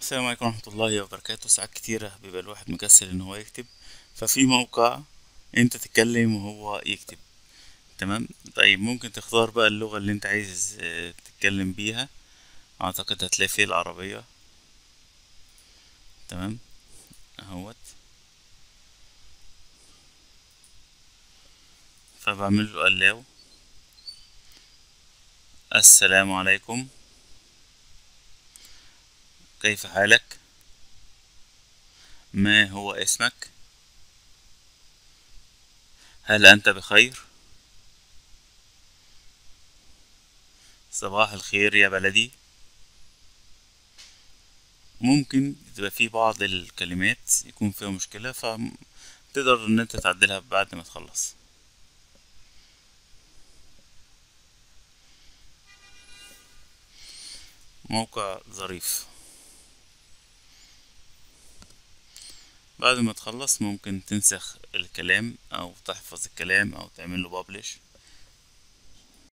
السلام عليكم ورحمة الله وبركاته ساعات كتيرة بيبقى الواحد مكسل ان هو يكتب ففي موقع انت تتكلم وهو يكتب تمام طيب ممكن تختار بقى اللغة اللي انت عايز آه، تتكلم بيها اعتقد هتلاقي فيه العربية تمام اهوت فبعمل له allow السلام عليكم كيف حالك ما هو اسمك هل أنت بخير صباح الخير يا بلدي ممكن تبقى في بعض الكلمات يكون فيها مشكلة فتقدر ان انت تعدلها بعد ما تخلص موقع ظريف بعد ما تخلص ممكن تنسخ الكلام او تحفظ الكلام او تعمل له بابلش